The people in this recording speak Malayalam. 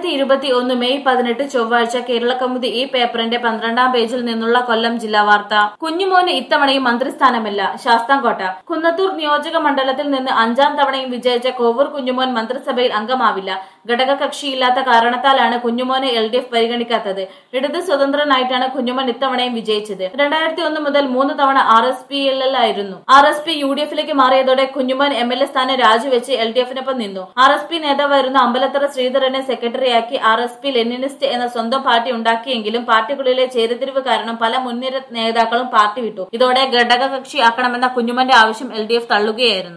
ഇരുപത്തി ഒന്ന് മെയ് പതിനെട്ട് ചൊവ്വാഴ്ച കേരള കൗമുദി ഈ പേപ്പറിന്റെ പന്ത്രണ്ടാം പേജിൽ നിന്നുള്ള കൊല്ലം ജില്ലാ വാർത്ത കുഞ്ഞുമോന് ഇത്തവണയും മന്ത്രിസ്ഥാനമില്ല ശാസ്താംകോട്ട കുന്നത്തൂർ നിയോജക മണ്ഡലത്തിൽ നിന്ന് അഞ്ചാം തവണയും വിജയിച്ച കോവൂർ കുഞ്ഞുമോൻ മന്ത്രിസഭയിൽ അംഗമാവില്ല ഘടകകക്ഷിയില്ലാത്ത കാരണത്താലാണ് കുഞ്ഞുമോനെ എൽ ഡി എഫ് പരിഗണിക്കാത്തത് ഇടത് സ്വതന്ത്രനായിട്ടാണ് കുഞ്ഞുമോൻ ഇത്തവണയും വിജയിച്ചത് രണ്ടായിരത്തി ഒന്ന് മുതൽ മൂന്ന് തവണ ആർ എസ് പി എൽ ആയിരുന്നു R S P U D എഫിലേക്ക് മാറിയതോടെ കുഞ്ഞുമോൻ എം എൽ എ സ്ഥാനം രാജിവെച്ച് എൽ ഡി എഫിനൊപ്പം നിന്നു ആർ എസ് പി നേതാവായിരുന്ന അമ്പലത്തറ ശ്രീധരനെ സെക്രട്ടറിയാക്കി ആർ എസ് പി ലെനിനിസ്റ്റ് എന്ന സ്വന്തം പാർട്ടി ഉണ്ടാക്കിയെങ്കിലും പാർട്ടിക്കുള്ളിലെ ചേരിതിരിവ് കാരണം പല മുൻനിര നേതാക്കളും പാർട്ടി വിട്ടു ഇതോടെ ഘടകകക്ഷി ആക്കണമെന്ന കുഞ്ഞുമോന്റെ ആവശ്യം എൽ ഡി എഫ് തള്ളുകയായിരുന്നു